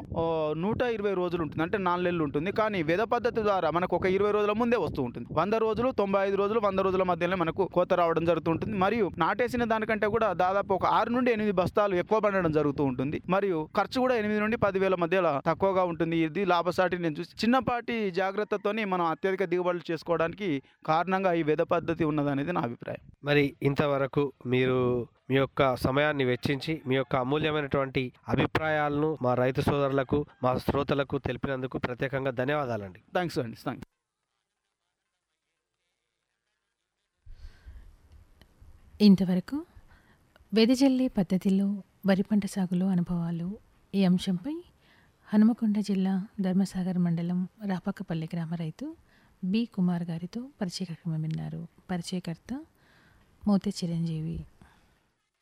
ఓ, నూట ఇరవై రోజులు ఉంటుంది అంటే నాలుగు నెలలు ఉంటుంది కానీ వెద పద్ధతి ద్వారా మనకు ఒక ఇరవై రోజుల ముందే వస్తూ ఉంటుంది వంద రోజులు తొంభై ఐదు రోజులు వంద రోజుల మధ్యలో మనకు కోత రావడం జరుగుతుంటుంది మరియు నాటేసిన దానికంటే కూడా దాదాపు ఒక ఆరు నుండి ఎనిమిది బస్తాలు ఎక్కువ పండడం జరుగుతూ ఉంటుంది మరియు ఖర్చు కూడా ఎనిమిది నుండి పదివేల మధ్యలో తక్కువగా ఉంటుంది ఇది లాభసాటి నేను చూసి చిన్నపాటి జాగ్రత్తతోని మనం అత్యధిక దిగుబడులు చేసుకోవడానికి కారణంగా ఈ వెద పద్ధతి ఉన్నదనేది నా అభిప్రాయం మరి ఇంతవరకు మీరు మీ యొక్క సమయాన్ని వెచ్చించి మీ యొక్క అమూల్యమైనటువంటి అభిప్రాయాలను మా రైతు సోదరులకు మా శ్రోతలకు తెలిపినందుకు ప్రత్యేకంగా ధన్యవాదాలండి థ్యాంక్స్ అండి థ్యాంక్స్ ఇంతవరకు వెదజల్లి పద్ధతిలో వరి పంట సాగులో అనుభవాలు ఈ అంశంపై హనుమకొండ జిల్లా ధర్మసాగర్ మండలం రాపక్కపల్లి గ్రామ రైతు బి కుమార్ గారితో పరిచయ కార్యక్రమం విన్నారు పరిచయకర్త మోతే చిరంజీవి